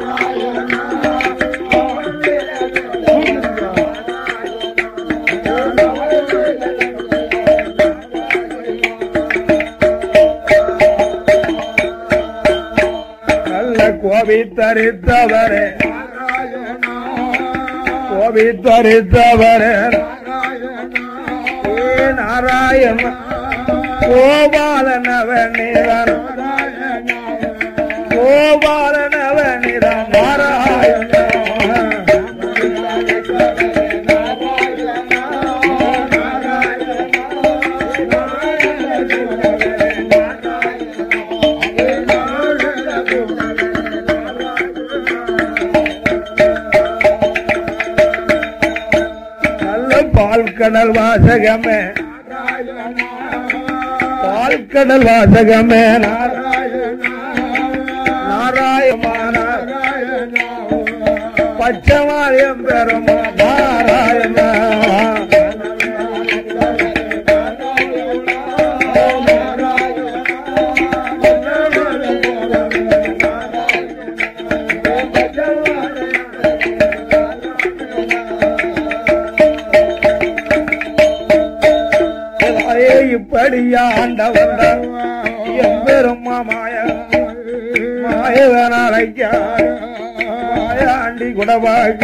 நல்ல கோபித்தரித்தவரே கோபித்தரித்தவரே ஏ நாராயண கோபாலனவனிதன் கோபாலனவனிதன் நாராயண நல்ல பால் கடல் வாசகமே பால் கடல் வாசகமே நாராயண பச்சமாரியம் பெருமா நாராயண தாயே இப்படியா ஆண்டவன் எம்பெருமா மாய மாயவனாலைக்கா மாயாண்டி குடவாக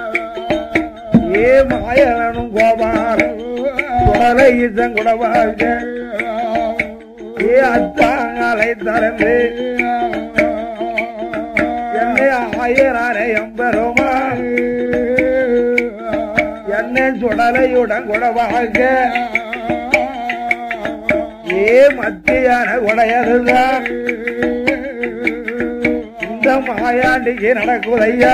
ஏ மாயவனும் கோபாலம் குடலை ஈசன் குடவாக ஏ அத்தாங்காலை திறந்து என்னை ஆயரானே எம்பெருமா என்னை சுடலையுடன் குடவாக ஏ மத்தியான உடையதுதான் இந்த மாயாண்டிக்கு நடக்குதையா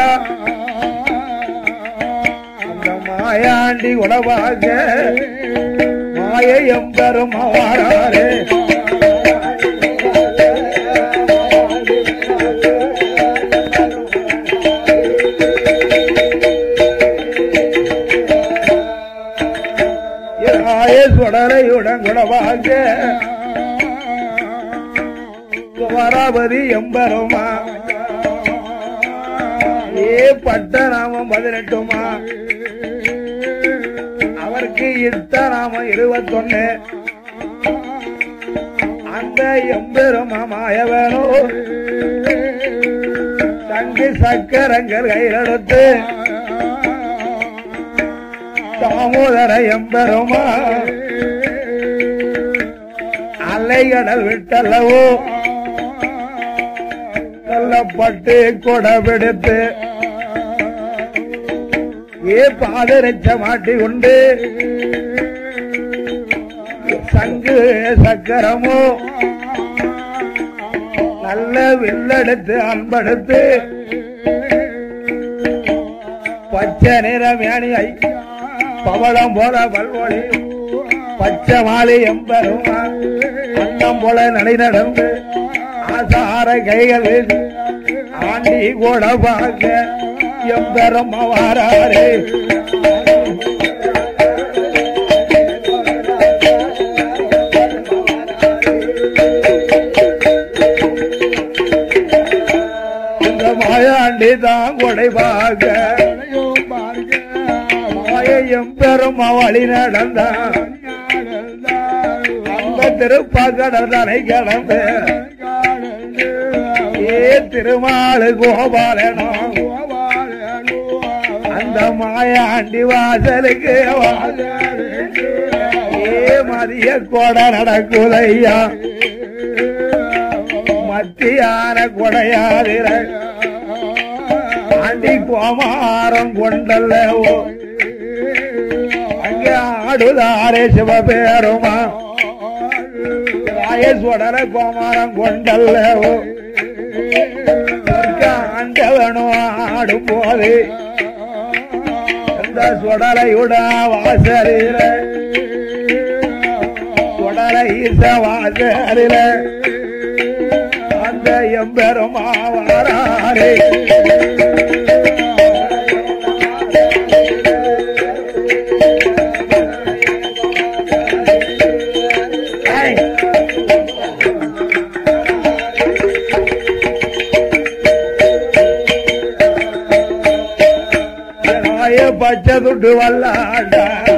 அந்த மாயாண்டி உடவாக மாயை எம்பெரும் அவாராரே மாய சுடரையுடன் குடவாக குமராபதி எம்பருமா ஏ பட்ட நாமம் பதினெட்டுமா அவருக்கு இட்ட நாமம் இருபத்தொன்னு அந்த எம்பெருமா மாயவனோ தங்கு சக்கரங்கள் கையிலெடுத்து தாமோதர எம்பெருமா அலைகடல் விட்டல்லவோ கொல்லப்பட்டு கொடபிடித்து ஏ பாதரச்ச மாட்டி உண்டு சங்கு சக்கரமோ நல்ல வில்லெடுத்து அன்படுத்து பச்சை நிறம் யானை பவளம் போல பல்வொழி பச்சை மாலை எம்பரும் அன்னம் போல நடை நடந்து ஆசார கைகள் வீசி, ஆண்டி கூட பார்க்க எம்பெரும் அவாரே இந்த மாயாண்டி தான் கொடைவாக மாயம் பெரும் அவளி நடந்தான் அந்த திருப்பாக்கடல் தனை கடந்து ஏ திருமாலு கோபாலனோ அந்த மாயாண்டி வாசலுக்கு ஏ மதிய கொட நடக்குதையா மத்தியான கொடையாதிர ஆண்டி கோமாரம் கொண்டல்லவோ அங்கே ஆடுதாரே சிவபேருமா ராயேஸ்வரர கோமாரம் கொண்டல்லவோ ஆண்டவனோ ஆடும் போது இந்த சுடலையுட வாசலில சுடலை ஈச வாசலில அந்த எம்பெருமா வாராரே ஐ. துட்டு வல்லாண்ட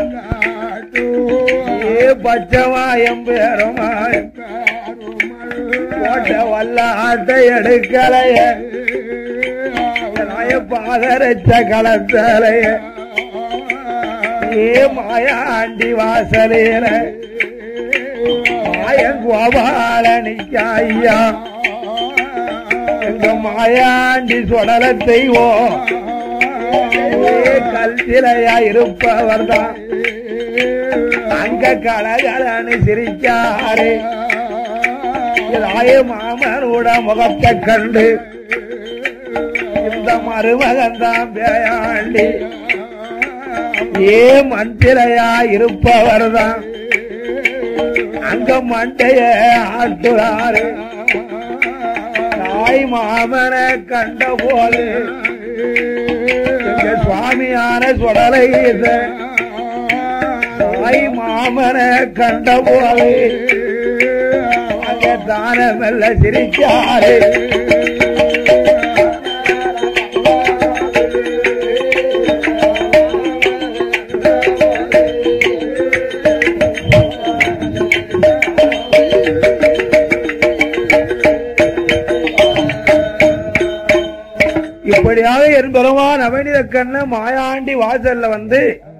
ஏ பச்சமாயம் பேருமாய் போட்ட வல்லாட்டை எடுக்கலைய நாய பாதரச்ச களத்தலைய ஏ மாயாண்டி வாசலேல மாயன் கோபாலனிக்காய்யா எங்க மாயாண்டி சொடல தெய்வம் கல்சிலையா இருப்பவர் தான் அங்க கலகலன்னு சிரிச்சாரு ராய மாமனோட முகத்தை கண்டு இந்த மருமகன் தான் பேயாண்டி ஏ மந்திரையா இருப்பவர் தான் அங்க மண்டைய ஆட்டுறாரு தாய் மாமனை கண்ட போது எங்க சுவாமியான சுடலை தாய் மாமனை கண்ட போது அங்க தானமெல்ல சிரிச்சாரு இப்படியாக என் பெருமான் அவனித கண்ண மாயாண்டி வாசல்ல வந்து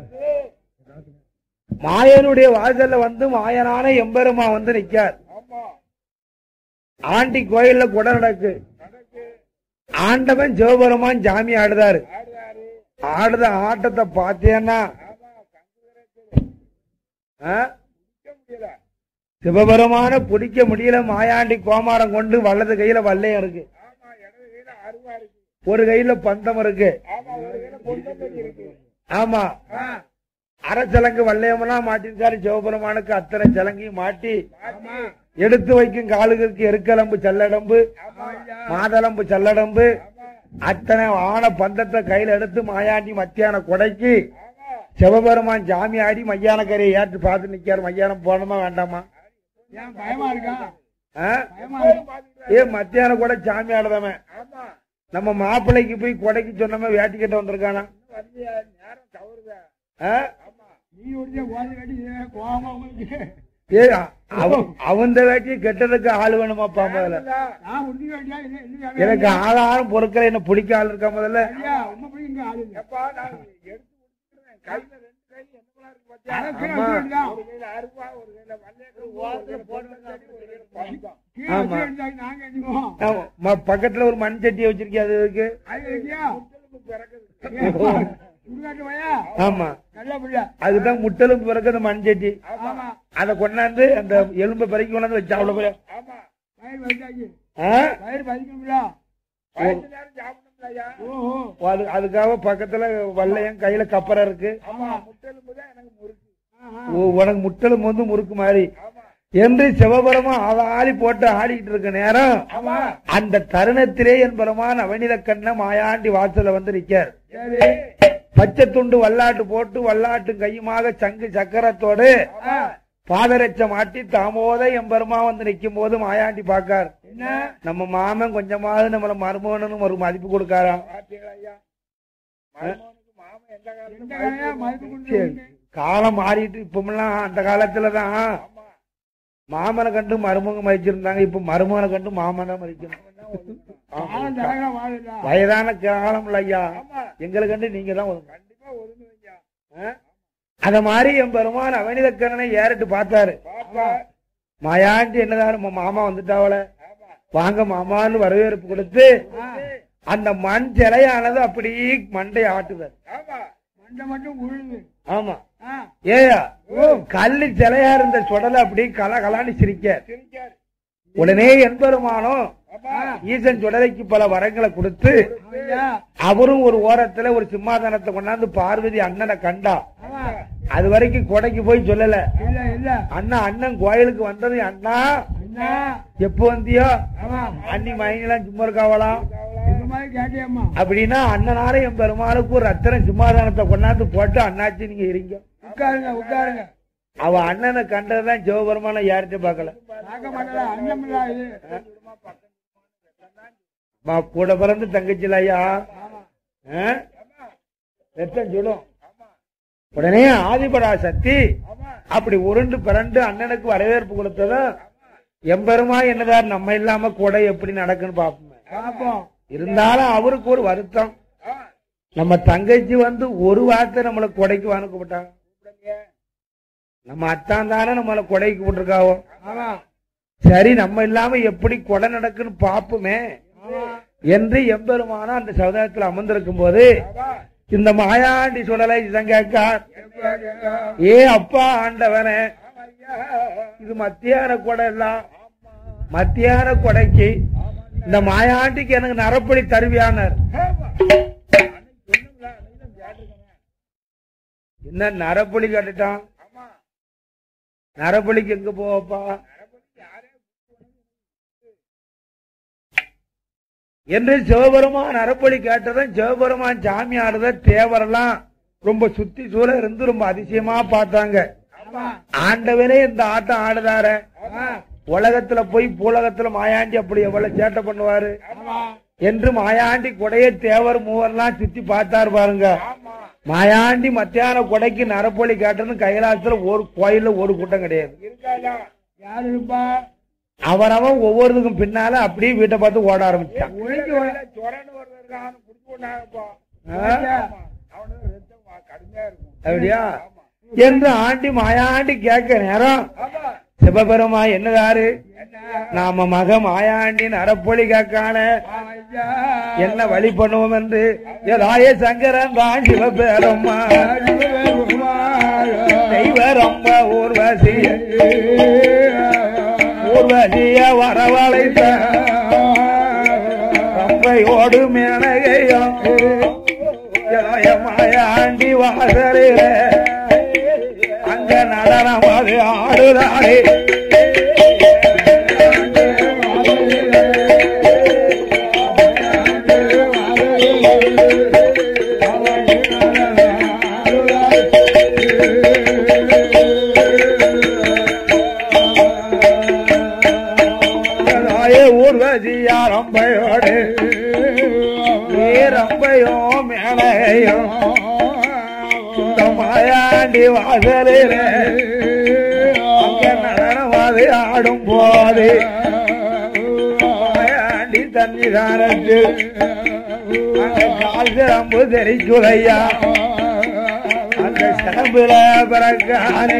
மாயனுடைய வாசல்ல வந்து மாயனான எம்பெருமா வந்து நிக்கார் ஆண்டி கோயில்ல குட நடக்கு ஆண்டவன் சிவபெருமான் ஜாமி ஆடுதாரு ஆடுத ஆட்டத்தை பார்த்தேன்னா ஆ? சிவபெருமான பிடிக்க முடியல மாயாண்டி கோமாரம் கொண்டு வலது கையில வல்லையம் இருக்கு ஒரு கையில பந்தம் இருக்கு ஆமா அரைச்சலங்கு வல்லையமெல்லாம் மாட்டிருக்காரு சிவபெருமானுக்கு அத்தனை சலங்கையும் மாட்டி எடுத்து வைக்கும் காலுகளுக்கு எருக்கலம்பு சல்லடம்பு மாதளம்பு சல்லடம்பு அத்தனை ஆன பந்தத்தை கையில எடுத்து மாயாண்டி மத்தியான கொடைக்கு சிவபெருமான் ஜாமி ஆடி மையான கரையை ஏற்று பார்த்து நிக்காரு மையானம் போனோமா வேண்டாமா பயமா இருக்கா ஆ? பயமா இருக்கா ஏ மத்தியான கூட சாமி ஆடுதவன் நம்ம மாப்பிள்ளைக்கு போய் கொடைக்கு சொன்னோமே வேட்டி கட்ட வந்திருக்கானா ஆ? நீ ஒருத்தே ஓதி கட்டி கோவமா உங்களுக்கு ஏ அவன் அவன் வேட்டியை கெட்டதுக்கு ஆள் வேணுமாப்பா முதல்ல நான் உறுதி வேண்டியா இல்லை இல்லை எனக்கு ஆளாரம் பொருட்களை என்ன பிடிக்க ஆள் இருக்கா முதல்ல ஐயா உண்மை போய் இங்க ஆளு இல்லை. அதை கீழே ஆமா. வச்சு வேண்டியதா? கீழே ஆமா. வச்சு வேண்டியதா? நாங்க எண்ணுவோம். ஆமா, ம- பக்கத்துல ஒரு மண் சட்டியை வச்சிருக்கியா அது இருக்கு அது இருக்கியா? ஏப்பா, சுடுகாட்டு வாயா? ஆமா நல்ல பிள்ளை. அதுதான் முட்டலும் பிறகு அந்த மண் சட்டி ஆமா. அதை கொண்டாந்து அந்த எலும்பை பிறக்கி கொண்டாந்து வச்சா அவ்வளவு போல வயிறு வலிச்சாச்சு. ஆ? வயிறு வலிக்கும்ல? ஓஹோ. அது அதுக்காக பக்கத்துல வல்லையம் கையில கப்பரை இருக்கு ஆமா. ஆஹா. உ- உனக்கு முட்டலும் வந்து முறுக்கு மாதிரி என்று சிவபெருமா ஆளி போட்டு ஆடிக்கிட்டு இருக்க நேரம் ஆமா. அந்த தருணத்திலே என் பெருமான் அவனித கண்ண மாயாண்டி வாசல்ல வந்து நிக்கார் சரி. பச்சை துண்டு வல்லாட்டு போட்டு வல்லாட்டு கையுமாக சங்கு சக்கரத்தோடு ஆ. பாதரட்ச மாட்டி தாமோத என் பெருமா வந்து நிக்கும் போது மாயாண்டி பாக்கார் என்ன நம்ம மாமன் கொஞ்சமாவது நம்மள மருமகனும் ஒரு மதிப்பு கொடுக்காராம் எந்த கடையா மதிப்பு கொடுத்து சரி. காலம் மாறிட்டு இப்பமெல்லாம் அந்த காலத்துலதான் மாமனை கண்டு மருமக மதிச்சிருந்தாங்க இப்ப மருமகனை கண்டு மாமனை மதிக்கணும் ஆமா. காலம் தரகா வாழுதா? வயதான காலம் ஐயா எங்களை கண்டு நீங்க தான் ஒதுங்க. ஆ? அத மாதிரி என் பெருமான் அவனிதக்கரனை ஏறிட்டு பார்த்தாரு மாயாண்டி என்னதான் நம்ம மாமா வந்துட்டாவல வாங்க மாமான்னு வரவேற்பு கொடுத்து ஆ. அந்த மண் சிலையானது அப்படியே மண்டை ஆட்டுவார் மண்டை மட்டும் உழுது ஆமா ஆ. ஏயா கல்லு சிலையா இருந்த சுடலை அப்படியே கலகலான்னு சிரிக்க உடனே என்பெருமானோ ஈசன் சுடலைக்கு பல வரங்களை கொடுத்து ஐயா. அவரும் ஒரு ஓரத்துல ஒரு சிம்மாசனத்தை கொண்டாந்து பார்வதி அண்ணனை கண்டா ஆமா. அது வரைக்கும் கொடைக்கு போய் சொல்லல இல்ல இல்ல அண்ணா அண்ணன் கோயிலுக்கு வந்தது அண்ணா என்ன எப்ப வந்தியோ ஆமா அண்ணி மயங்கெல்லாம் சும்மா இருக்காவலாம் இந்த மாதிரி கேட்டியம்மா அப்படின்னா அண்ணனார என் பெருமாளுக்கு ஒரு ரத்தன சிம்மாசனத்தை கொண்டாந்து போட்டு அண்ணாச்சி நீங்க இருங்க உட்காருங்க உட்காருங்க அவ அண்ணனை கண்டதுதான் சிவபெருமான யார்கிட்ட பார்க்கல பார்க்க மாட்டல அண்ணமில்லா இது மா, கூட பிறந்து தங்கச்சில ஐயா ஆமா ஆ? ரத்தம் சுடும் உடனே ஆதிபரா சக்தி அப்படி உருண்டு பிறண்டு அண்ணனுக்கு வரவேற்பு கொடுத்ததும் எம்பெருமா என்னதார் நம்ம இல்லாம கொடை எப்படி நடக்குன்னு பாப்போமே பாப்போம் இருந்தாலும் அவருக்கு ஒரு வருத்தம் நம்ம தங்கச்சி வந்து ஒரு வார்த்தை நம்மள கொடைக்கு அனுப்பப்பட்டாங்க நம்ம அத்தான் தானே நம்மள கொடைக்கு போட்டிருக்காவோ ஆமா சரி நம்ம இல்லாம எப்படி கொடை நடக்குன்னு பாப்போமே ஆமா என்று எம்பெருமானா அந்த சமுதாயத்தில் அமர்ந்திருக்கும் போது இந்த மாயாண்டி சுடலை சங்கக்கார் ஏ அப்பா ஆண்டவனே இது மத்தியான கொடை எல்லாம் மத்தியான கொடைக்கு இந்த மாயாண்டிக்கு எனக்கு நரப்படி தருவியானார் என்ன நரப்பலி கேட்டுட்டான் நரபலிக்கு எங்க போவப்பா என்று சிவபெருமான் நரப்பலி கேட்டதும் சிவபெருமான் சாமி ஆடுத தேவரெல்லாம் ரொம்ப சுத்தி சூழ இருந்து ரொம்ப அதிசயமா பார்த்தாங்க ஆண்டவனே இந்த ஆட்டம் ஆடுதார உலகத்துல போய் பூலகத்துல மாயாண்டி அப்படி எவ்வளவு சேட்டை பண்ணுவாரு என்று மாயாண்டி கொடைய தேவர் மூவர்லாம் சுத்தி பார்த்தாரு பாருங்க மாயாண்டி மத்தியான கொடைக்கு நரப்பொலி காட்டுன்னு கைலாசத்துல ஒரு கோயில்ல ஒரு கூட்டம் கிடையாது யாரு இருப்பா அவரவன் ஒவ்வொருத்துக்கும் பின்னால அப்படியே வீட்டை பார்த்து ஓட ஆரம்பிச்சான் ஒழிஞ்சு ஆ? அப்படியா என்று ஆண்டி மாயாண்டி கேட்க நேரம் சிவபெருமா என்னதாரு நாம மக மாயாண்டி நரப்பொலி கேட்கான என்ன வழி பண்ணுவோம் என்று ஏதாய சங்கரன் தான் சிவபெருமா தெய்வரம்ப ஊர்வசி ஊர்வசிய வரவழைத்த ரம்பையோடு மேனகையும் ஏதாய மாயாண்டி வாசலிலே அங்க நடனம் அது ஆடுதாரே ஏதாய ஊர்வசியா ரம்பையோடு ஏ ரம்பையோ மேனகையும் இந்த மாயாண்டி வாசலிலே அங்க நடனமாது ஆடும் போது மாயாண்டி தன்னிதானத்து அங்க கால் சிரம்பு தெரிச்சுதையா அந்த சிரம்புல பிறக்கானே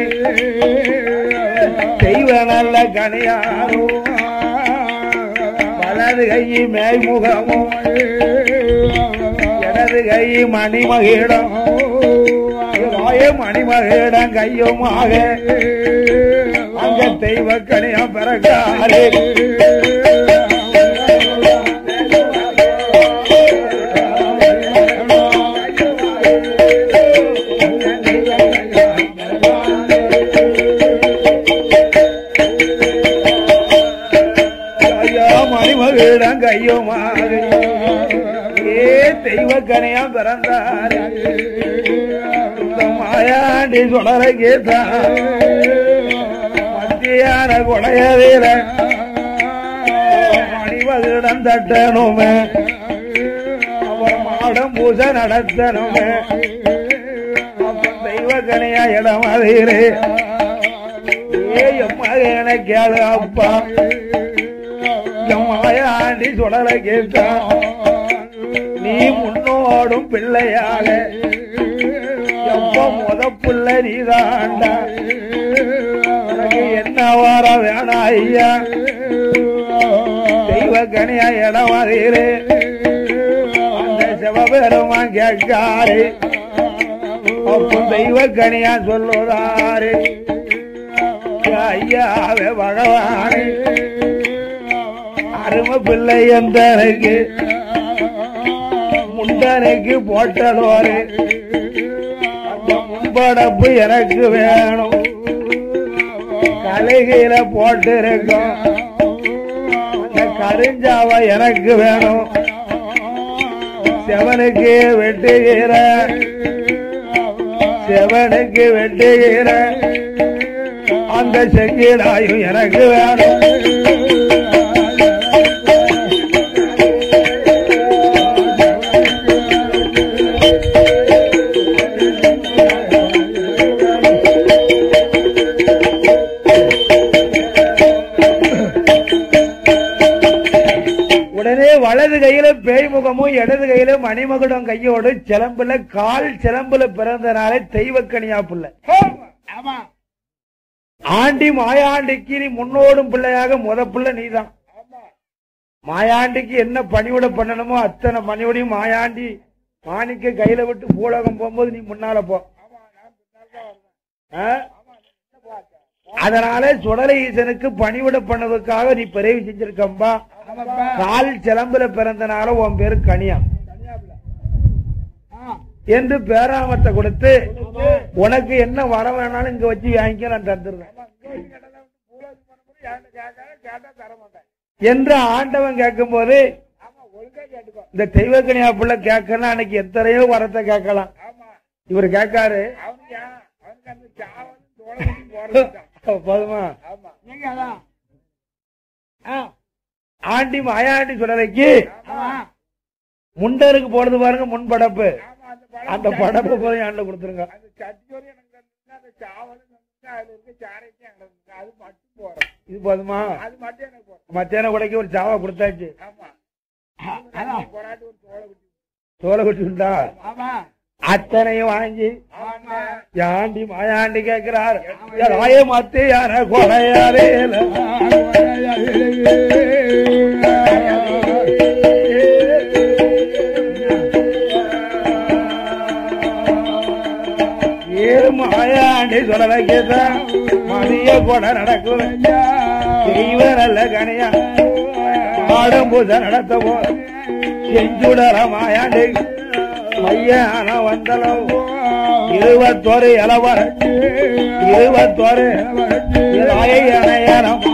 தெய்வ நல்ல கனியாரும் வலது கை மேய்முகமும் இடது கை மணிமகிடம் வாய மணிமகிடம் கையுமாக அங்க தெய்வ கனியா பிறக்காரே ஐயா மணிமகிடம் கையுமாக ஏ தெய்வ கனியா பிறந்தாரே இந்த மாயாண்டி சுடர கேட்டா மத்தியான கொடையவேல மணிமகிடம் தட்டணுமே அவர் மாடம் பூஜை நடத்தணுமே அப்ப தெய்வ கனியா இடம் அதீரே ஏ எம்மகன கேளு அப்பா மாயாண்டி சுடல கேட்டா நீ முன்னோடும் பிள்ளையாக எப்ப முத புள்ள நீதாண்டா உனக்கு என்ன வர வேணா ஐயா தெய்வ கனியா இடம் அதீரே அந்த சிவபெருமான் கேட்காரு அப்போ தெய்வ கனியா சொல்லுதாரு ஐயாவே பகவானே அருமை பிள்ளை எந்தனுக்கு முண்டனுக்கு போட்டதோரு அந்த முன்படப்பு எனக்கு வேணும் கலைகையில போட்டிருக்கோம் அந்த கருஞ்சாவை எனக்கு வேணும் செவனுக்கு வெட்டுகிற செவனுக்கு வெட்டுகிற அந்த செங்கிலாயும் எனக்கு வேணும் வலது கையில பேய்முகமும் இடது கையில மணிமகுடம் கையோடு சிலம்புல கால் சிலம்புல பிறந்தனாலே தெய்வக்கனியா பிள்ளை ஆமா ஆண்டி மாயாண்டிக்கு நீ முன்னோடும் பிள்ளையாக முத பிள்ளை நீதான் மாயாண்டிக்கு என்ன பணிவிட பண்ணணுமோ அத்தனை பணிவிடையும் மாயாண்டி மாணிக்க கையில விட்டு பூலகம் போகும்போது நீ முன்னால போ ஆ? அதனால சுடலை ஈசனுக்கு பணிவிட பண்ணதுக்காக நீ பிறவி செஞ்சிருக்கம்பா ஆமாப்பா கால் சிலம்புல பிறந்தனால உன் பேரு கனியா ஆ என்று பேராமத்தை கொடுத்து உனக்கு என்ன வர வேணாலும் இங்க வச்சு வாங்கிக்க நான் தந்துடுறேன் என்று ஆண்டவன் கேட்கும் போது இந்த தெய்வக்கனியா பிள்ளை கேட்கலாம் அன்னைக்கு எத்தனையோ வரத்தை கேட்கலாம் இவர் கேட்காரு போதுமா நீங்க அதான் ஆ ஆண்டி மாயாண்டி சுடலைக்கு ஆமா முண்டருக்கு போடுறது பாருங்க முன் படப்பு அந்த படப்பு போய் ஆண்ட கொடுத்துருங்க இது போதுமா மத்தியான கூடைக்கு ஒரு சாவா கொடுத்தாச்சு அதான் சோலை குட்டி உண்டா ஆமா அத்தனையும் வாங்கி ஆமா யாண்டி மாயாண்டி கேட்கிறார் ராய மத்தி யார கொலையாரே ஏழு மாயாண்டி சொல்லலை கேட்டா மதிய கூட நடக்கும் தெய்வ நல்ல கனியா ஆடும் பூஜை நடத்த போ செஞ்சுடர மாயாண்டி மையான வந்தளவு இருபத்தோரு இளவர இருபத்தோரு இளையனம்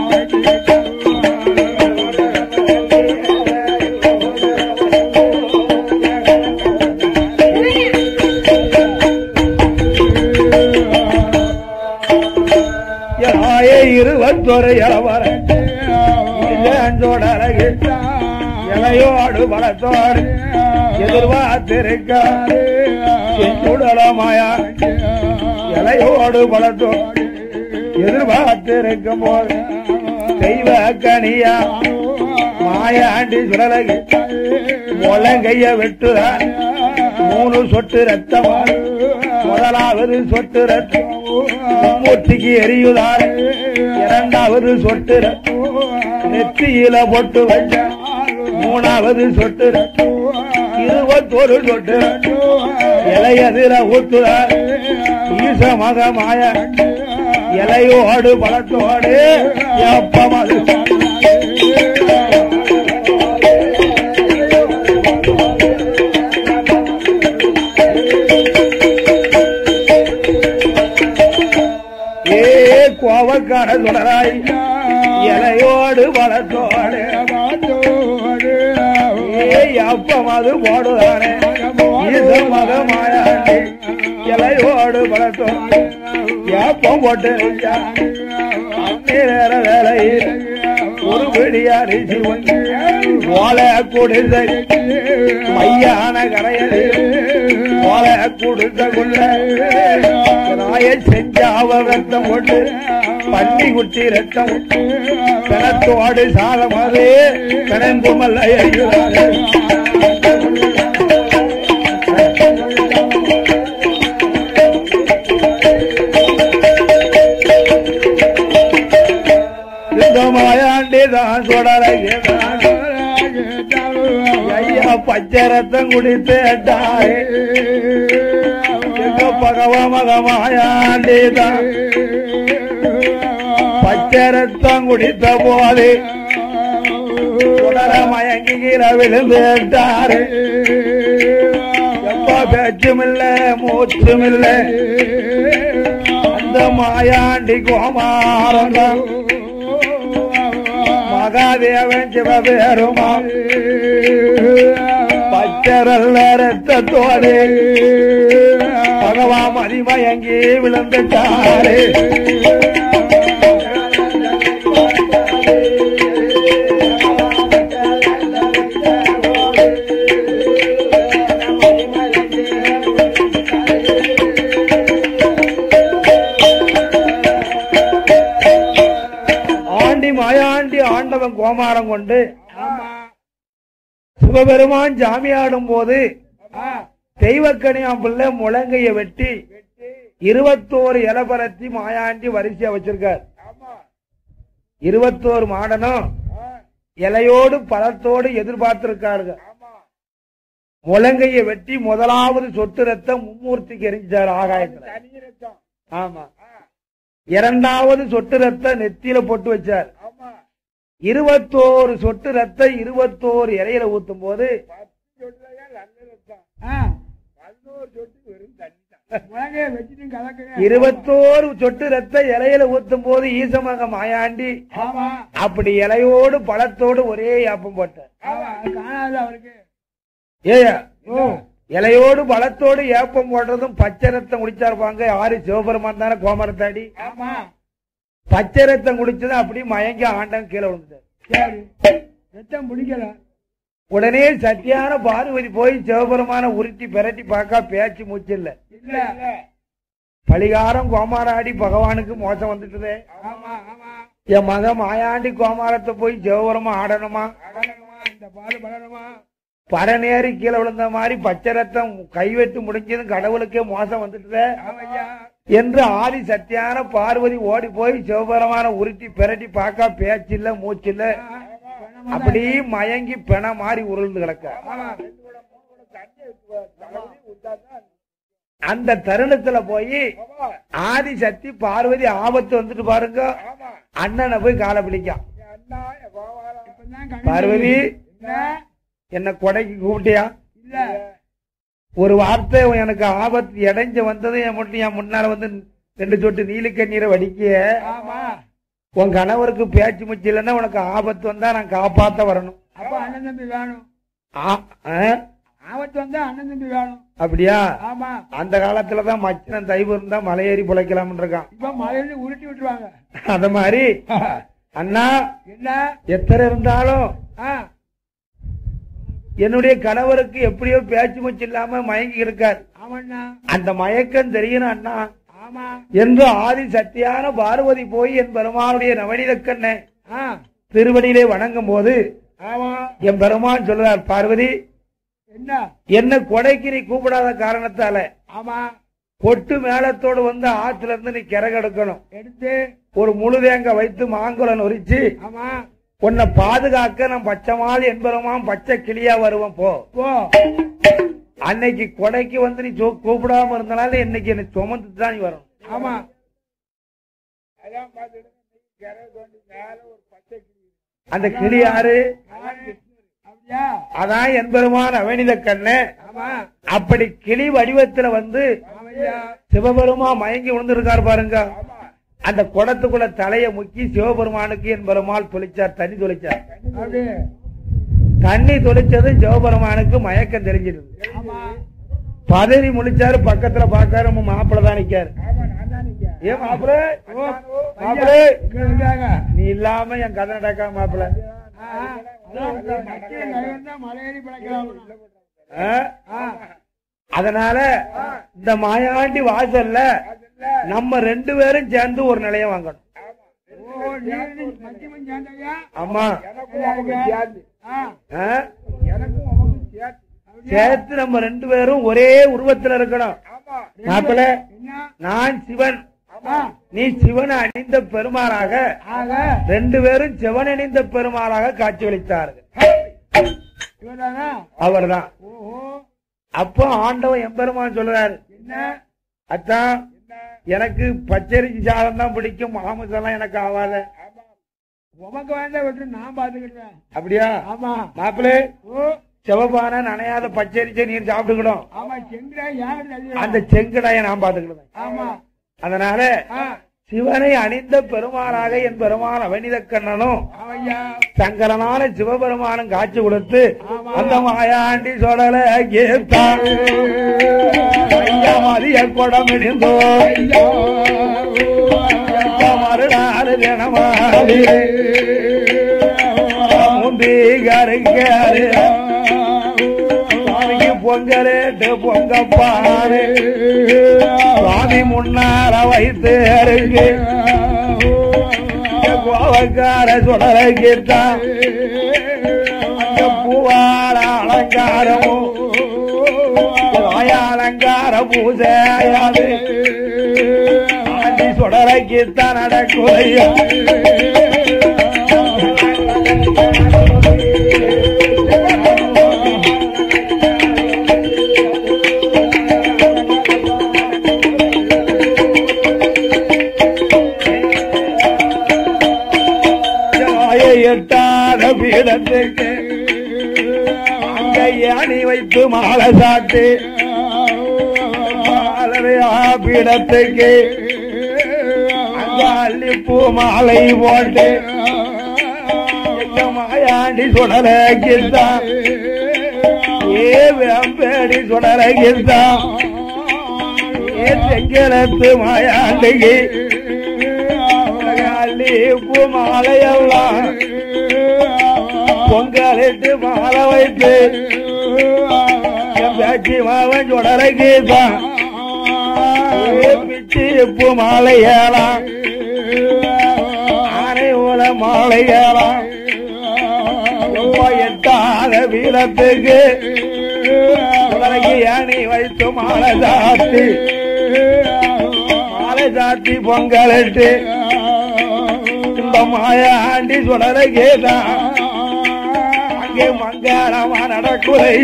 இளைய இருபத்தோரு இளவர அஞ்சோடரகு இளையோடு பலத்தோடு எதிர்பார்த்திருக்காரு செஞ்சுடலமாயா இலையோடு பலத்தோடு எதிர்பார்த்திருக்கும் போது தெய்வ கனியா மாயாண்டி சுடலகு முழங்கைய வெட்டுதான் மூணு சொட்டு ரத்தம் முதலாவது சொட்டு ரத்தம் மும்மூர்த்திக்கு எரியுதார் இரண்டாவது சொட்டு ரத்தம் நெத்தியில பொட்டு வச்ச மூணாவது சொட்டு ரத்தம் இருபத்தொரு சொட்டு இலையதிர ஊத்துறார் ஈச மக மாய இலையோடு பழத்தோடு எப்பமது ஏ கோவக்கார சுடராய் இலையோடு பழத்தோடு ஏ எப்பமது போடுதானே ஈச மக மாயாண்டி இலையோடு பழத்தோடு ஏப்பம் போட்டு நேர வேலையில் ஒரு பிடி அரிசி ஓலை குடிசை மையான கரையில் ஓலை குடிசைக்குள்ள நாய செஞ்ச அவ ரத்தம் போட்டு பன்னி குட்டி ரத்தம் கணத்தோடு சாதமாறு கணங்குமல்ல இந்த மாயாண்டி தான் சுடலைதான் ஐயா பச்சை ரத்தம் குடித்தேட்டாய் எங்க பகவ மக மாயாண்டி தான் பச்சை ரத்தம் குடித்த போது சுடர மயங்கி கீழே விழுந்துட்டாரு எப்ப பேச்சுமில்ல மூச்சுமில்ல அந்த மாயாண்டி கோமாரம் தான் மகாதேவன் சிவபெருமா பச்சரல்ல ரத்தத்தோடு பகவா மதிமயங்கி விழுந்துட்டாரு ஆண்டி மாயாண்டி ஆண்டவன் கோமாரம் கொண்டு ஆமா சிவபெருமான் ஜாமியாடும் போது ஆ, தெய்வக்கனியாம் பிள்ளை முழங்கைய வெட்டி இருபத்தோரு இலபரத்தி மாயாண்டி வரிசையா வச்சிருக்கார் இருபத்தோரு மாடனும் இலையோடு பழத்தோடு எதிர்பார்த்திருக்காருங்க முழங்கைய வெட்டி முதலாவது சொட்டு ரத்தம் மும்மூர்த்திக்கு எரிஞ்சார் ஆகாயத்துல ஆமா இரண்டாவது சொட்டு ரத்தம் நெத்தியில போட்டு வச்சார் இருபத்தோரு சொட்டு ரத்தம் இருபத்தோரு இலையில ஊத்தும் போது ஆ. முழங்கைய வச்சுட்டு கலக்குங்க. இருபத்தோரு சொட்டு ரத்தம் இலையில ஊத்தும் போது ஈசமக மாயாண்டி ஆமா அப்படி இலையோடு பழத்தோடு ஒரே யாப்பம் போட்டார் ஆமா அது காணாது அவருக்கு ஏயா இலையோடு பழத்தோடு ஏப்பம் போடுறதும் பச்சை ரத்தம் குடிச்சாருப்பாங்க ஆறு சிவபெருமான் தானே கோமரத்தாடி ஆமா பச்சை ரத்தம் குடிச்சதும் அப்படியே மயங்கி ஆண்டன் கீழே விழுந்தார் சரி ரத்தம் பிடிக்கல உடனே சத்தியான பார்வதி போய் சிவபெருமான உருட்டி பிரட்டி பார்க்கா பேச்சு மூச்சு இல்ல இல்ல பலிகாரம் கோமாராடி பகவானுக்கு மோசம் வந்துட்டுதே ஆமா ஆமா என் மகன் மாயாண்டி கோமாரத்தை போய் சிவபெருமா ஆடணுமா வளரணுமா இந்த பாடு வளரணுமா பரநேறி கீழே விழுந்த மாதிரி பச்சை ரத்தம் கைவெட்டு முடிஞ்சதும் கடவுளுக்கே மோசம் வந்துட்டுதே ஆமையா என்று ஆதி சத்தியான பார்வதி ஓடி போய் சிவபெருமான உருட்டி பிரட்டி பார்க்கா பேச்சு இல்ல மூச்சு இல்ல அப்படி மயங்கி பிண மாதிரி உருள்ந்து கிடக்க ஆமா அந்த தருணத்துல போய் ஆதி சக்தி பார்வதி ஆபத்து வந்துட்டு பாருங்க அண்ணனை போய் காலை பிடிக்கான் இப்பதான் கண்ணு பார்வதி இல்ல என்ன கொடைக்கு கூப்பிட்டியா இல்ல ஒரு வார்த்தை எனக்கு ஆபத்து இடைஞ்ச வந்தது என் மட்டும் என் முன்னால வந்து ரெண்டு சொட்டு நீலி கண்ணீரை வடிக்க ஆமா உன் கணவருக்கு பேச்சு முச்சு இல்லைன்னா உனக்கு ஆபத்து வந்தா நான் காப்பாத்த வரணும் அப்ப அண்ணன் தம்பி வேணும் ஆ- ஆ? ஆபத்து வந்தா அண்ணன் தம்பி வேணும் அப்படியா ஆமா அந்த காலத்துலதான் மச்சனன் தைவு இருந்தா மலையேறி பிழைக்கலாம்னு இருக்கான் இப்ப மலையில உருட்டி விட்டுருவாங்க அத மாதிரி அண்ணா என்ன எத்தனை இருந்தாலும் ஆ, என்னுடைய கணவருக்கு எப்படியோ பேச்சு மூச்சு இல்லாம மயங்கி இருக்கார் ஆமாண்ணா அந்த மயக்கம் தெரியணும் அண்ணா ஆமா என்று ஆதி சத்தியான பார்வதி போய் என் பெருமானுடைய நவநீத கண்ணை ஆ திருவடியிலே வணங்கும் போது ஆமா என் பெருமான் சொல்றார் பார்வதி என்ன என்ன கொடைக்கு நீ கூப்பிடாத காரணத்தால ஆமா கொட்டு மேளத்தோடு வந்து ஆத்துல இருந்து நீ கிறகு எடுக்கணும் எடுத்து ஒரு முழு தேங்காய் வைத்து மாங்குளம் நொறிச்சு ஆமா உன்னை பாதுகாக்க நான் பச்சைமால் என்பருமாம் பச்சை கிளியா வருவேன் போ போ அன்னைக்கு கொடைக்கு வந்து நீ சு- கூப்பிடாம இருந்தனால இன்னைக்கு என்ன சுமந்து தான் நீ வரணும் ஆமா அந்த கிளி யாரு அப்படியா அதான் என்பெருமான் அவனித கண்ணு ஆமா அப்படி கிளி வடிவத்துல வந்து ஆமையா சிவபெருமா மயங்கி விழுந்திருக்காரு பாருங்க அந்த குடத்துக்குள்ள தலைய முக்கி சிவபெருமானுக்கு என் பெருமாள் தொளிச்சார் தண்ணி தொளிச்சார் அப்படி தண்ணி தொளிச்சது சிவபெருமானுக்கு மயக்கம் தெரிஞ்சிருது ஆமா பதறி முழிச்சாரு பக்கத்துல பாக்காரு நம்ம மாப்பிள்ள தான் நிக்காரு ஏன் மாப்பிள்ள ஓ, மாப்பிள்ள இங்க இருக்காங்க. நீ இல்லாம என் கதை நடக்கா மாப்பிள்ள ஆ, அதான் இந்த மத்திய நகரம் தான் மலையேறி பிழைக்கலாம் ஆ? ஆ, அதனால இந்த மாயாண்டி வாசல்ல நம்ம ரெண்டு பேரும் சேர்ந்து ஒரு நிலையம் வாங்கணும் ஓ நீ மத்தியமன் சேர்ந்தையா ஆமா ஆ, ஆ? சேர்த்து நம்ம ரெண்டு பேரும் ஒரே உருவத்துல இருக்கணும் மாப்பிள்ள என்ன நான் சிவன் ஆ, நீ சிவன் அணிந்த பெருமாளாக ஆக ரெண்டு பேரும் சிவன் அணிந்த பெருமாளாக காட்சியளித்தார்கள் இவதானா அவர்தான் ஓஹோ அப்போ ஆண்டவன் எம்பெருமான் சொல்றாரு என்ன அத்தான் எனக்கு பச்சரிசி சாதம் தான் பிடிக்கும் மாமிசம்லாம் எனக்கு ஆகாத உமக்கு வேண்டாம் விட்டு நான் பாத்துக்கிட்டேன் அப்படியா ஆமா மாப்பிள்ளை ஓ சிவபான நனையாத பச்சரிசை நீர் சாப்பிட்டுக்கணும் ஆமா செங்கடா யாரு அந்த செங்கடாய நான் பாத்துக்கிடுவேன் ஆமா அதனால ஆ சிவனை அணிந்த பெருமாளாக என் பெருமான் அவனித கண்ணனும் ஆமையா சங்கரனான சிவபெருமானும் காட்சி கொடுத்து ஆமா. அந்த மாயாண்டி சொடல கேட்டாரு ஐயா மதிய குடம் இடிந்தோ மறுநாள் தினமாடி முந்தி கருங்காரு சுவாமிக்கு பொங்கலேட்டு பொங்கப்பாரு சுவாமி முன்னால வைத்து அருகு கோவக்கார சுடல கீர்த்தான் பூவாரா அலங்காரமும் அலங்கார பூஜையாது ஆண்டி சுடலைக்குத்தான் நடக்குதையா ஜாய எட்டாத பீடத்துக்கு அங்க யானி வைத்து மாலை சாட்டு மாலையா பீடத்துக்கு அங்க அள்ளிப்பூ மாலை போட்டு எங்க மாயாண்டி சுடலைக்குத்தான் ஏ வேம்பேடி சுடலைக்குத்தான் ஏ செங்கலத்து மாயாண்டிக்கு அள்ளி பூ மாலையெல்லாம் பொங்கலிட்டு மாலை வைத்து என் பேச்சு மாவன் சுடலைக்கு தான் பிச்சு பூ மாலை ஏலாம் ஆனை ஊல மாலை ஏலாம் ரொம்ப எட்டாத வீரத்துக்கு சுடலைக்கு ஏணி வைத்து மாலை சாத்தி மாலை சாத்தி பொங்கலிட்டு இந்த மாயாண்டி சுடலை கேதா அங்கே மங்களமா நடக்குதை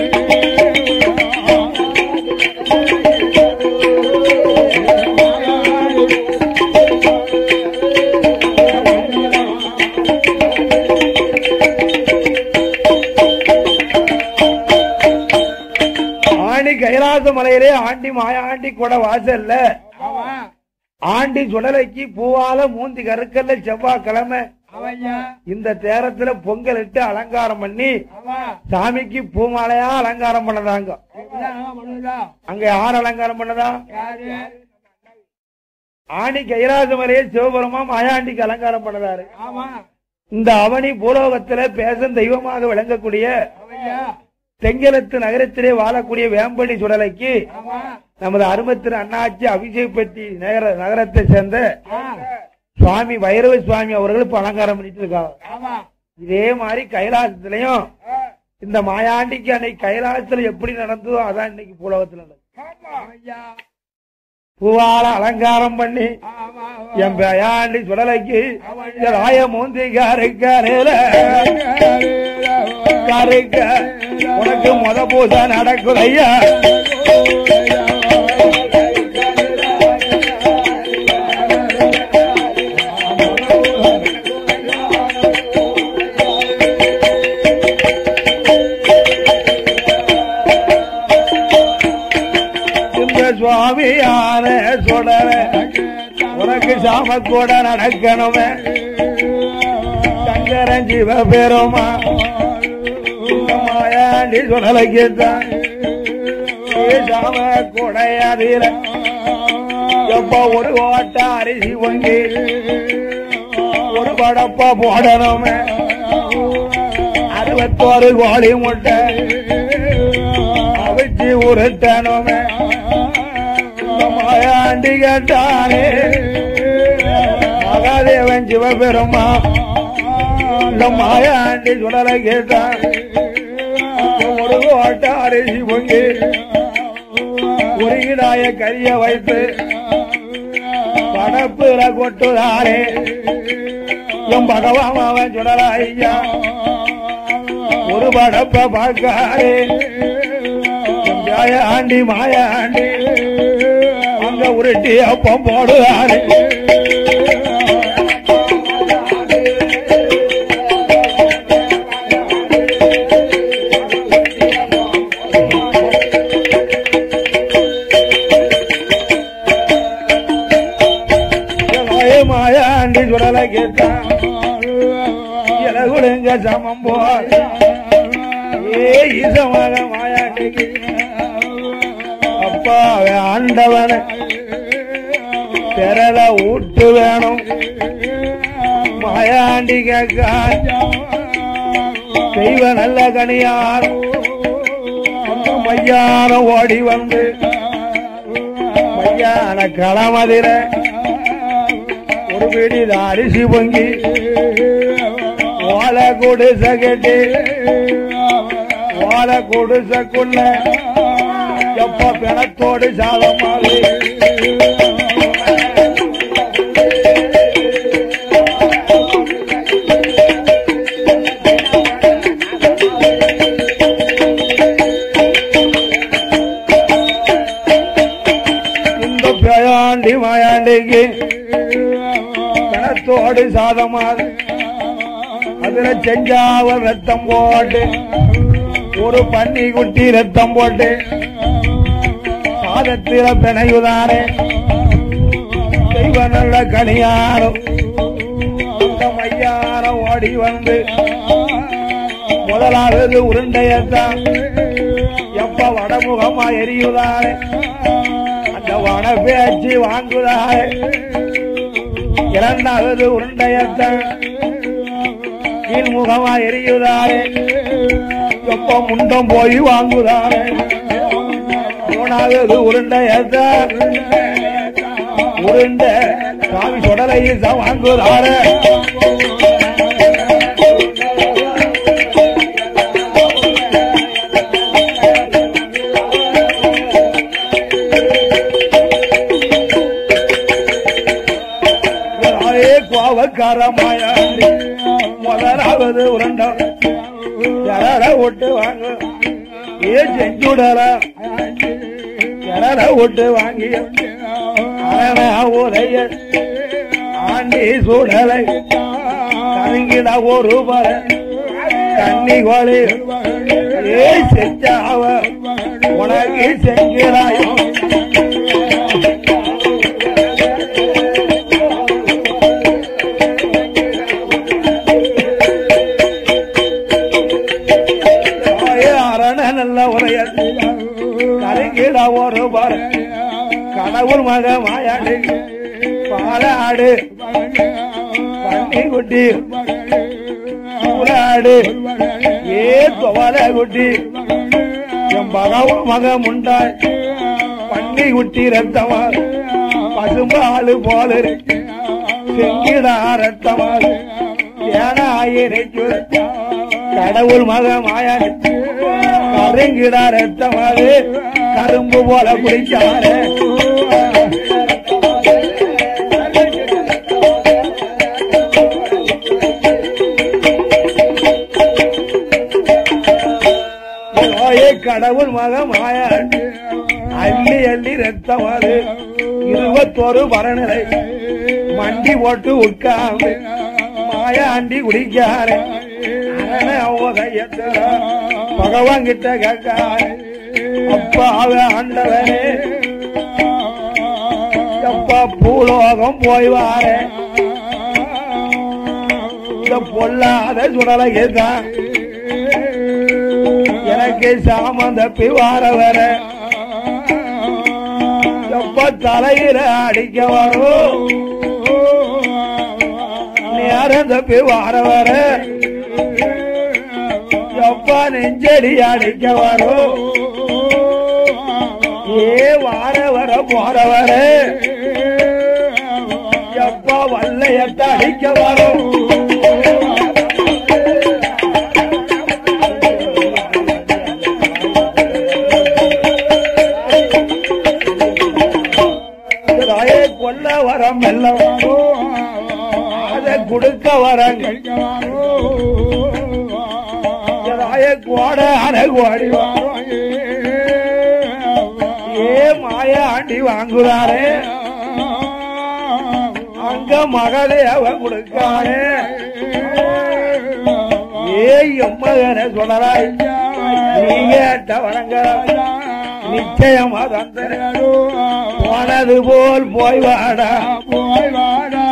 ஆண்டி கைலாச மலையிலே ஆண்டி மாயாண்டி கூட வாசல்ல ஆமா ஆண்டி சுடலைக்கு பூவால மூந்தி கருக்கல்ல செவ்வாய்க்கிழமை ஆமாய்யா இந்த தேரத்துல பொங்கல் இட்டு அலங்காரம் பண்ணி ஆமா சாமிக்கு பூமாலையா அலங்காரம் பண்ணதாங்க இப்படிதான் பண்ணுதா அங்க யார் அலங்காரம் பண்ணதா யாரு ஆணி கைலாச மலையை சிவபெருமா மாயாண்டிக்கு அலங்காரம் பண்ணதாரு ஆமா இந்த அவனி பூலோகத்துல பேசும் தெய்வமாக விளங்கக்கூடிய ஆமாய்யா தெங்கலத்து நகரத்திலே வாழக்கூடிய வேம்படி சுடலைக்கு ஆமா நமது அருமத்திரு அண்ணாச்சி அபிஷேகப்பட்டி நகர நகரத்தை சேர்ந்த ஆ, சுவாமி வைரவ சுவாமி அவர்கள் இப்ப அலங்காரம் பண்ணிட்டு இருக்காங்க ஆமா இதே மாதிரி கைலாசத்திலையும் இந்த மாயாண்டிக்கு அன்னைக்கு கைலாசத்துல எப்படி நடந்ததோ அதான் இன்னைக்கு பூலோகத்துல நடக்குது ஆமாய்யா பூவால அலங்காரம் பண்ணி ஆமா என் பயாண்டி சுடலைக்கு இந்த ராய மூந்தி கருக்கரையில கருக்க உனக்கு முத பூஜை நடக்குது ஐயா இந்த சுவாமியான சுடல உனக்கு சாம கூட நடக்கணுமே சங்கரன் சிவ பெருமா இந்த மாயாண்டி சுடலைக்கு தான் சாம கூடையாதில எப்ப ஒரு ஓட்ட அரிசி வங்கி ஒரு படப்ப போடணுமே அறுபத்தோரு கோழி முட்டை அவிச்சு உருட்டணுமே இந்த மாயாண்டி கேட்டானே மகாதேவன் சிவபெருமா இந்த மாயாண்டி சுடலை கேட்டான் ஒரு ஓட்ட அரிசி பொங்கி உருகிடாய கரிய வைத்து படப்புல கொட்டுதாரே என் பகவான் அவன் சுடலா ஐயா ஒரு படப்ப பார்க்காரே என் ஜாய ஆண்டி மாய ஆண்டி அங்க உருட்டி அப்பம் போடுதாரே மாயாண்டி சுடலை கேட்டான் இலகுடுங்க சமம் போல் ஏ ஈசமாக மாயாண்டிக்கு அப்பா அவன் ஆண்டவன திரள ஊட்டு வேணும் மாயாண்டி கேட்க தெய்வ நல்ல கனியார் மையான ஓடி வந்து மையான களமதிர ஒரு பிடி அரிசி பொங்கி ஓலை கொடு சகட்டி ஓல குடிசக்குள்ள எப்ப பிணத்தோடு சாதமாவே இந்த பிரயாண்டி மாயாண்டிக்கு பிணத்தோடு சாதமாக அதுல செஞ்சாவல் ரத்தம் போட்டு ஒரு பன்னி குட்டி ரத்தம் போட்டு சாதத்தில பிணையுதானே தெய்வ நல்ல கனியாரம் அந்த மையாரம் ஓடி வந்து முதலாவது உருண்டையத்தான் எப்ப வடமுகமா எரியுதானே அந்த வன பேச்சு வாங்குதானே இரண்டாவது உருண்டையத்தான் கீழ்முகமா எரியுதானே எப்ப முண்டம் போய் வாங்குதானே மூணாவது உருண்டையத்தான் உருண்டை சாமி சுடலையில் தான் வாங்குதானே ராயே கோவக்காரமாய முதலாவது உருண்டம் யார விட்டு வாங்க ஏ செஞ்சுடல யார விட்டு வாங்கி அரண உரைய ஆண்டி சுடலை கருங்கிட ஒரு பல கண்ணி கோழி ஏ செஞ்சாவ உனக்கு செஞ்சிடாயோ அரண நல்ல உரைய கருங்கிட ஒரு பல கடவுள் மக மாயாடு பாலாடு பன்னி குட்டி சூறாடு ஏ தொவல குட்டி என் பகவன் மக முண்டாய் பன்னி குட்டி ரத்தமா பசும்பாலு போல இருக்கு. செங்கிடா ரத்தமா ஏனாயிரைக்கு கடவுள் மக மாயாடு கருங்கிடா ரத்தமாது கரும்பு போல குடிச்சாரு ஓயே கடவுள் மக மாயாண்டு அள்ளி அள்ளி ரத்தமாது இருபத்தோரு வரநிலை மண்டி போட்டு உட்கார்ந்து மாயாண்டி குடிக்காரு பகவான் கிட்ட கேட்காரு அப்பா அவ ஆண்டவனே எப்பா பூலோகம் போய் வாரே இந்த பொல்லாத சுடலைக்கு தான் எனக்கு சாமம் தப்பி வார வர எப்ப தலையில அடிக்க வரும் நேரம் தப்பி வார வர எப்ப நெஞ்சடி அடிக்க வரும் ஏ வார வர போற வர எப்ப வல்லையத்த அடிக்க வரும் தாயே கொல்ல வரம் மெல்ல வரும் அதை கொடுக்க வரங்க தாய கோட அரை கோடி வரும் ஏ மாய ஆண்டி வாங்குறாரே அங்க மகளே அவன் கொடுக்காரே ஏ எம்மகனை சொல்லறாய் நீ கேட்ட வணங்க நிச்சயமா தந்தன போனது போல் போய் வாடா போய் வாடா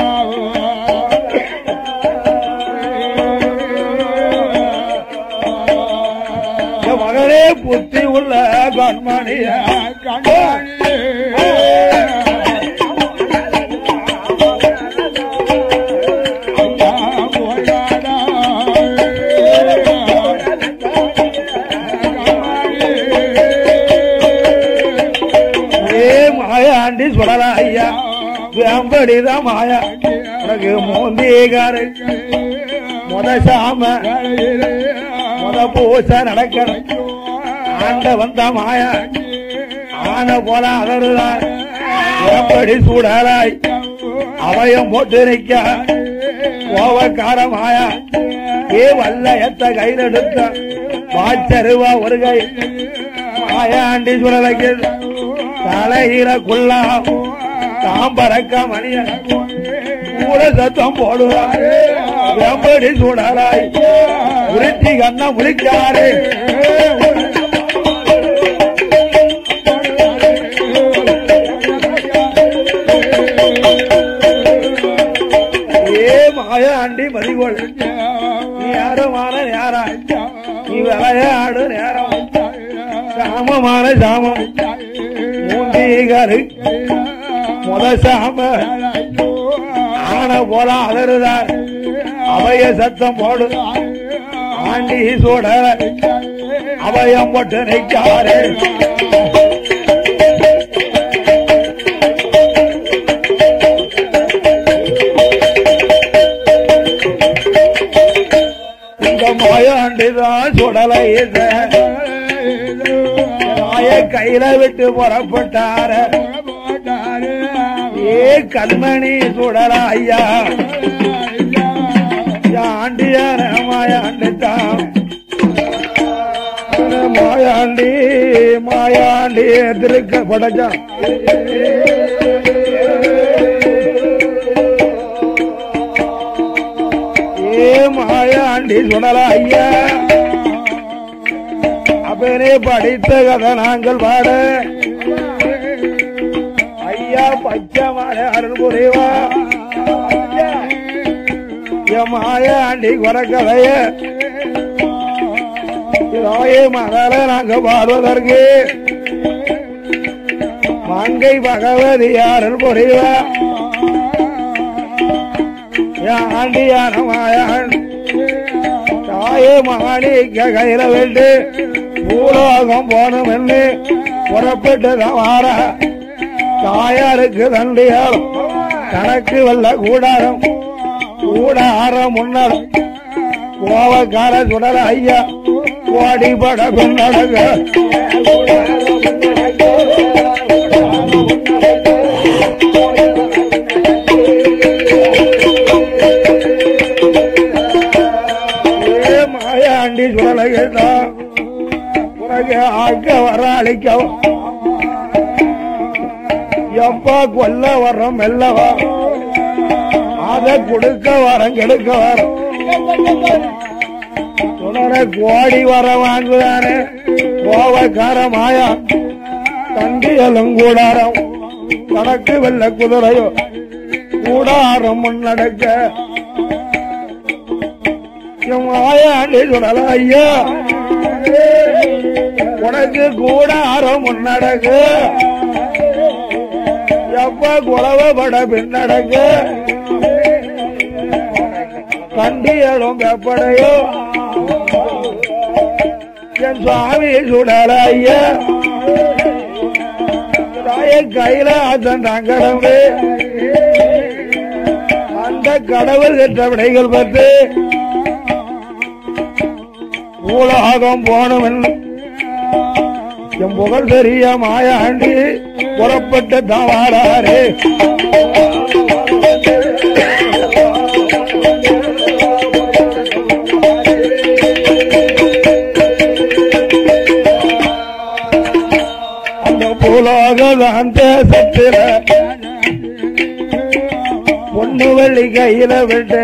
என் மகனே புத்தி உள்ள கண்மணிய ஏ மாயாண்டி சொல்லலாம் ஐயா வேம்படிதான் மாயா உனக்கு மோந்திகாரு முத சாம முத அந்த பூசை நடக்கணும் ஆண்ட வந்த மாயா ஆன போல அதருதான் எப்படி சூடலாய் அவயம் போட்டு நிற்க கோவக்கார மாயா ஏ வல்ல எத்த கையில் எடுத்த வாச்சருவா ஒரு கை மாயாண்டி சுழலைக்கு தலையில குள்ளா தாம்பரக்க மணியன் கூட சத்தம் போடுவார் எப்படி சூடலாய் உருட்டி கண்ண முழிக்காரு ஏ மாயாண்டி மதிகோள் நீ யாருமான யாரா நீ விளையாடு நேரம் சாமமான சாமம் மூண்டீகரு முத சாம ஆன போல அலறுதார் அவைய சத்தம் போடு ஆண்டி சோட அபயம் போட்டு நிற்காரு இந்த மாயாண்டிதான் சுடலை மாய கையில விட்டு புறப்பட்டார ஏ கண்மணி சுடல ஐயா ஆண்டியான மாயாண்டித்தான் மாயாண்டி மாயாண்டி திருக்க படைச்சான் ஏ மாயாண்டி சுடல ஐயா அப்பனே படித்த கதை நாங்கள் பாட ஐயா பச்சை மாலை அருள் புரிவா என் மாயாண்டி குறக்கதைய இதாயே மகள நாங்க பாடுவதற்கு மங்கை பகவதி அருள் புரிவா என் ஆண்டியான மாயாண்டி தாயே மாணிக்க கையில விட்டு பூலோகம் போனும் என்று புறப்பட்டு வார தாயாருக்கு தண்டியாலும் கணக்கு வல்ல கூடாரம் கூடாரம் முன்னர் கோவக்கார சுடல ஐயா கோடி பட பின்னடங்க ஏ மாயாண்டி சுடலை கேட்டா உனக்கு ஆக்க வர அழிக்க எப்பா கொல்ல வர்றோம் மெல்ல வரோம் அதை கொடுக்க வரம் கெடுக்க வரோம் தொடர கோடி வர வாங்குதானே கோவக்கார மாயா தண்டியலும் கூடாரம் கணக்கு வெள்ள குதிரையோ கூடாரம் முன்னடக்க என் மாயாண்டி சுடல ஐயா உனக்கு கூடாரம் முன்னடக்கு எப்ப குலவப்பட பின்னடக்கு கண்டியலும் வெப்படையோ என் சுவாமி சுடல ஐயா தாய கையில அதன் தங்கடம்பு அந்த கடவுள் கற்ற விடைகள் பத்து உலகம் போனவன் என் புகழ் தெரிய மாயாண்டி புறப்பட்ட தவாராரே அந்த பூலோகதான் தேசத்தில பொண்ணு வெள்ளி கையில விட்டு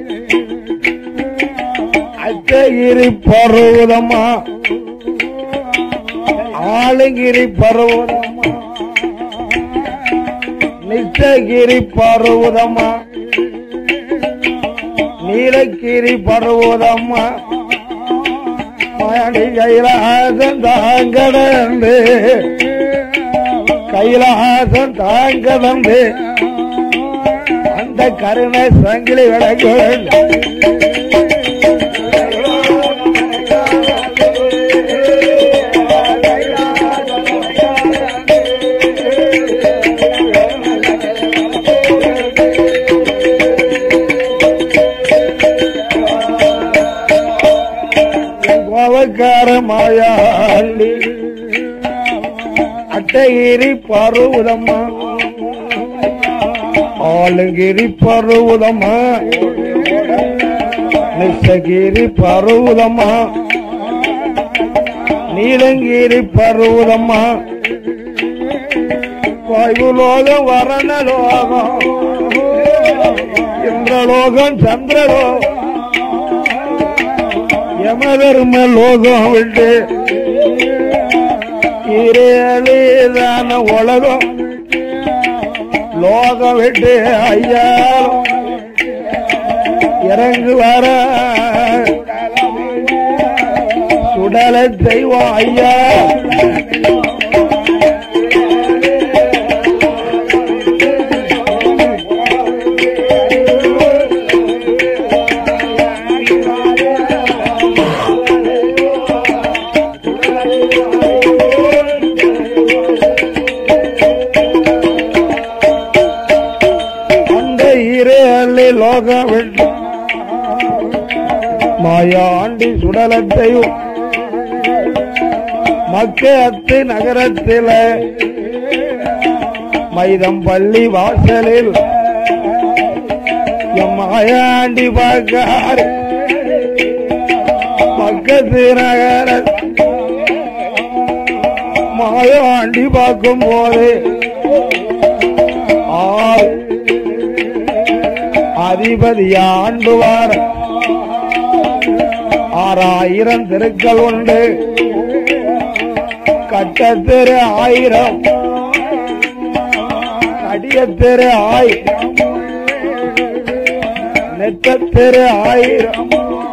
அச்சகிரி பருவதம்மா ஆளுங்கிரி பருவதம்மா நிச்சகிரி பருவதம்மா நீலகிரி பருவதம்மா மாயாண்டி கைலாசம் தாங்கடந்து கைலாசம் தாங்கடந்து அந்த கருணை சங்கிலி விளக்கு அலங்கார மாயாண்டி அட்டகிரி பருவதம்மா ஆலங்கிரி பருவதம்மா நிசகிரி பருவதம்மா நீலங்கிரி பருவதம்மா வாயுலோகம் வரணலோகம் இந்திரலோகம் சந்திரலோகம் யமதர்ம லோகம் விட்டு இரேதான உலகம் லோகம் விட்டு ஐயா இறங்கு வர சுடலை தெய்வம் ஐயா அந்த இரேழி லோகம் விட்டு மாயாண்டி சுடலத்தையும் மக்கத்து நகரத்தில மைதம்பள்ளி வாசலில் எம் மாயாண்டி பார்க்காரு பக்கத்து நகர மாயாண்டி பார்க்கும் போது ஆள் அதிபதி ஆண்டுவார் ஆறாயிரம் தெருக்கள் உண்டு கட்டத்தெரு ஆயிரம் அடியத்தெரு ஆயிரம் நெத்தத்தெரு ஆயிரம்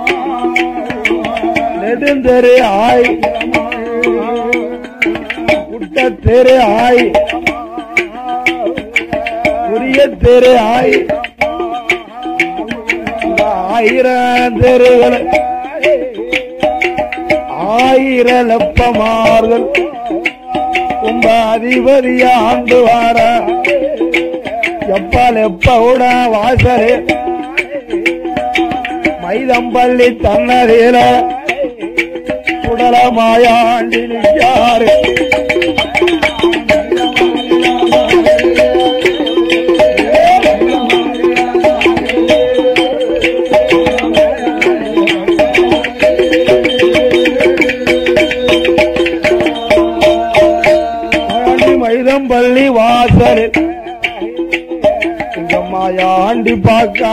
நெடுந்தெரு ஆயிரம் குட்டத்தெரு ஆயிரம் உரிய தெரு ஆயிரம் இந்த ஆயிரம் தெருகளை ஆயிர லப்பமார்கள் கும்ப அதிபதிய ஆண்டு வார எப்பால் எப்பவுட வாசலே மைதம்பள்ளி தன்னதில சுடலமாயாண்டி நிற்காரு ஆண்டி மைதம்பள்ளி வாசலில் மாயாண்டி பார்க்கா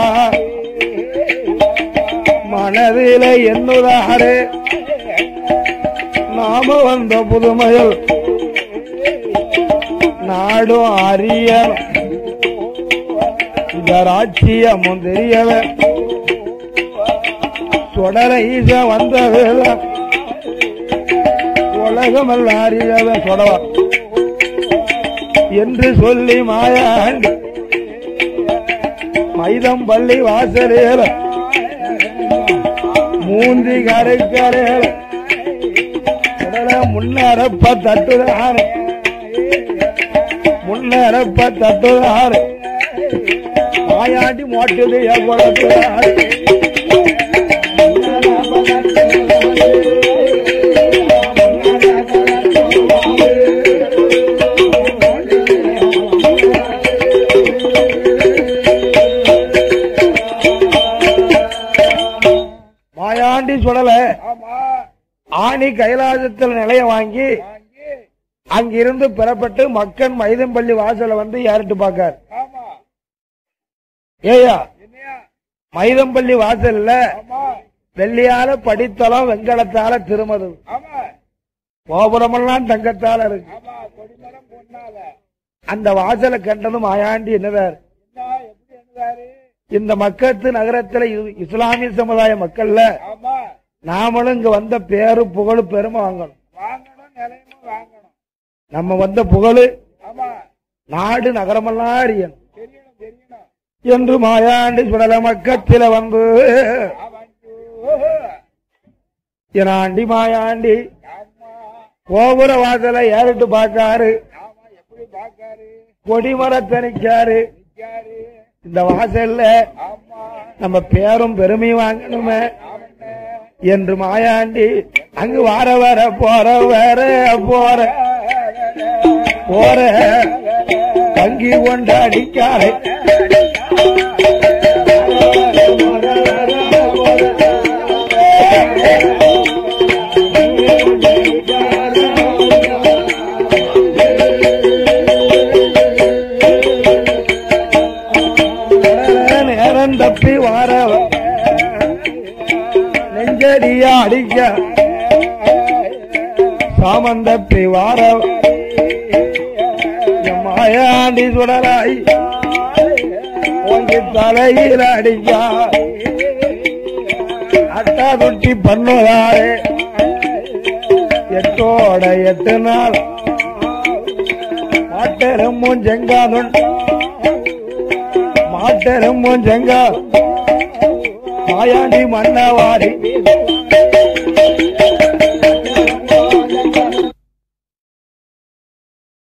மனதில என்னுதாரே நாம வந்த புதுமையில் நாடும் அறியணும் இந்த ராட்சியமும் தெரியவன் தொடர ஈச வந்த வேலை உலகமெல்லாம் அறியவன் தொடவா என்று சொல்லி மாயாண்டி மைதம்பள்ளி வாசலேல மூந்தி கரைக்கரையில முன்னரப்ப தட்டுதாரு முன்னரப்ப தட்டுதாரு மாயாண்டி மோட்டது ஏற்படுத்துறாரு மாயாண்டி சுடல ஆமா ஆணி கைலாசத்தில் நிலைய வாங்கி வாங்கி அங்கிருந்து பெறப்பட்டு மக்கன் மைதம்பள்ளி வாசல வந்து யார்ட்டு பார்க்கார் ஆமா ஏயா என்னையா மைதம்பள்ளி வாசல்ல ஆமா வெள்ளியால படித்தளம் வெங்கலத்தால திருமது ஆமா கோபுரமெல்லாம் தங்கத்தால இருக்கு ஆமா கொடிமரம் பொன்னால அந்த வாசலை கண்டதும் மாயாண்டி என்னதார் என்ன எப்படி என்னதாரு இந்த மக்கத்து நகரத்துல இ- இஸ்லாமிய சமுதாய மக்கள்ல ஆமா நாமளும் இங்க வந்த பேரு புகழ் பெருமை வாங்கணும் வாங்கணும் நிலையமும் வாங்கணும் நம்ம வந்த புகழ் ஆமா நாடு நகரமெல்லாம் அறியணும் தெரியணும் தெரியணும் என்று மாயாண்டி சுடல மக்கத்தில வந்து ஆமாஞ்சு எனாண்டி மாயாண்டி ஆமா கோபுர வாசலை ஏறிட்டு பார்க்காரு ஆமா எப்படி பாக்காரு கொடிமரத்தனிக்காரு நிக்காரு இந்த வாசல்ல ஆமா நம்ம பேரும் பெருமையும் வாங்கணுமே ஆமண்ணே என்று மாயாண்டி என்ன அங்கு வார வர போற வர போற போற தங்கி கொண்டாடிக்காரை நேரம் தப்பி வாரவ நெஞ்சடியா அடிக்க சாமந்தப்பி வாரவ என் மாயாண்டி சுடராய் உங்க தலையில அடிக்கா அட்டா தொட்டி பண்ணுவாரே எட்டோட எட்டு நாள் மாட்டெரும்பும் செங்காதுன் மாட்டெரும்பும் செங்கா மாயாண்டி மன்னவாரி